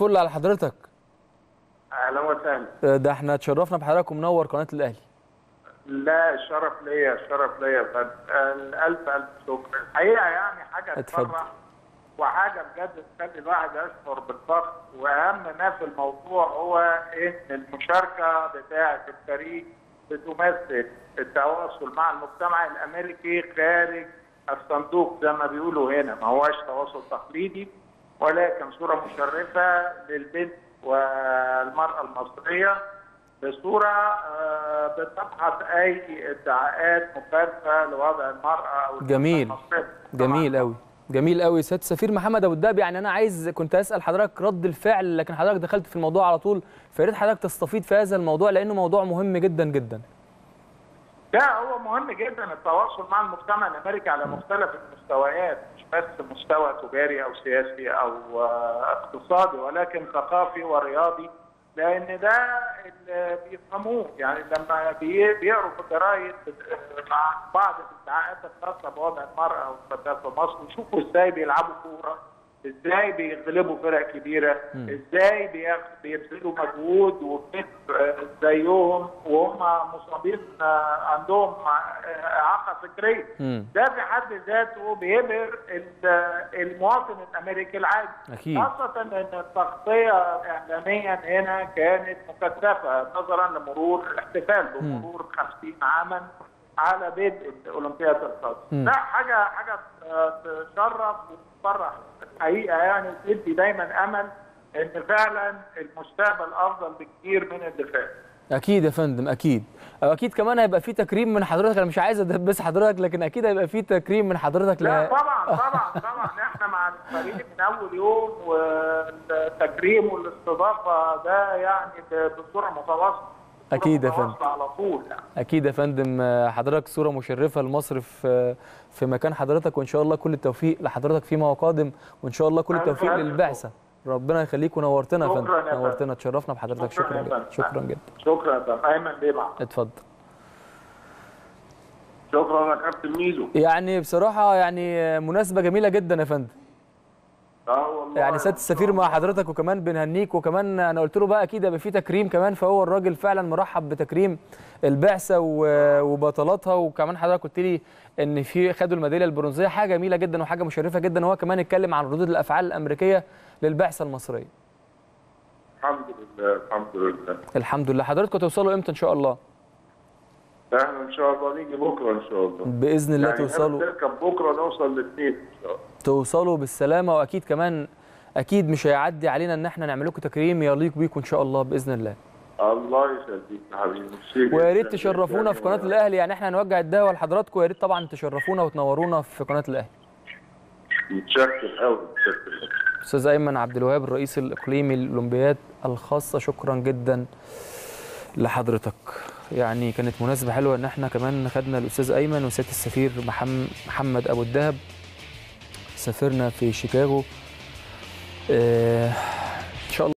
الفل على حضرتك اهلا وسهلا آه، ده احنا اتشرفنا بحضرتك ومنور قناه الاهلي لا الشرف ليا الشرف ليا يا فندم آه، الف الف شكر الحقيقه يعني حاجه اتفضل. تفرح وحاجه بجد تخلي الواحد يشعر بالفخر واهم ما في الموضوع هو ان المشاركه بتاعه الفريق بتمثل التواصل مع المجتمع الامريكي خارج الصندوق زي ما بيقولوا هنا ما هوش تواصل تقليدي ولكن صوره مشرفه للبنت والمراه المصريه بصوره آه، بتبحث اي ادعاءات مخالفه لوضع المراه او جميل. المصرية. جميل قوي جميل قوي سياده السفير محمد ابو الدهب يعني انا عايز كنت اسال حضرتك رد الفعل لكن حضرتك دخلت في الموضوع على طول فيا ريت حضرتك تستفيض في هذا الموضوع لانه موضوع مهم جدا جدا لا هو مهم جدا التواصل مع المجتمع الامريكي على مختلف المستويات مش بس مستوى تجاري او سياسي او آه، اقتصادي ولكن ثقافي ورياضي لان ده اللي بيفهموه يعني لما بي- بيقروا في الجرايد آه، مع بعض الادعاءات الخاصه بوضع المراه والفتاه في مصر ويشوفوا ازاي بيلعبوا كوره ازاي بيغلبوا فرق كبيره ازاي بياخ- بيبذلوا مجهود وفكر آه، زيهم وهم مصابين آه، عندهم آه، اعاقه فكريه مم. ده في حد ذاته بيبهر ال- المواطن الامريكي العادي أكيد. خاصه ان التغطيه اعلاميا هنا كانت مكثفه نظرا لمرور الاحتفال بمرور 50 عاما على بدء الاولمبياد الخاصه مم. لا حاجه حاجه آه، تشرف وتفرح الحقيقه يعني وتدي دايما امل ان فعلا المستقبل افضل بكثير من اللي فات اكيد يا فندم اكيد اكيد كمان هيبقى في تكريم من حضرتك انا مش عايز ادبس حضرتك لكن اكيد هيبقى في تكريم من حضرتك لا لها- طبعا طبعا طبعا احنا مع الفريق من اول يوم والتكريم والاستضافه ده يعني ب- بصوره متواصله أكيد يا بصورة فندم. متواصلة على طول يعني اكيد يا فندم آه، حضرتك صوره مشرفه لمصر في في مكان حضرتك وان شاء الله كل التوفيق لحضرتك فيما هو قادم وان شاء الله كل ألف التوفيق ألف للبعثه ربنا يخليك ونورتنا يا شكراً فندم يا فندم. نورتنا اتشرفنا بحضرتك شكراً شكرا يا جدا فندم. شكرا جدا شكرا يا فندم ايمن بيه معك اتفضل شكرا يا كابتن ميزو يعني بصراحه يعني مناسبه جميله جدا يا فندم اه والله يعني سياده السفير مع حضرتك وكمان بنهنيك وكمان انا قلت له بقى اكيد هيبقى في تكريم كمان فهو الراجل فعلا مرحب بتكريم البعثه و- وبطلاتها وكمان حضرتك قلت لي ان في خدوا الميداليه البرونزيه حاجه جميله جدا وحاجه مشرفه جدا وهو كمان اتكلم عن ردود الافعال الامريكيه للبعثه المصريه الحمد لله الحمد لله الحمد لله حضراتكم توصلوا امتى ان شاء الله احنا ان شاء الله نيجي بكره ان شاء الله باذن الله يعني توصلوا نركب بكره نوصل لاثنين ان شاء الله توصلوا بالسلامه واكيد كمان اكيد مش هيعدي علينا ان احنا نعمل لكم تكريم يليق بيكم ان شاء الله باذن الله الله يخليك يا حبيبي ميرسي ويا ريت جداً. تشرفونا في قناه الاهلي يعني احنا هنوجه الدعوه لحضراتكم ويا ريت طبعا تشرفونا وتنورونا في قناه الاهلي متشكر قوي متشكر استاذ ايمن عبد الوهاب الرئيس الاقليمي للاولمبياد الخاصه شكرا جدا لحضرتك يعني كانت مناسبه حلوه ان احنا كمان خدنا الاستاذ ايمن وسياده السفير محم- محمد ابو الدهب سافرنا في شيكاغو آه،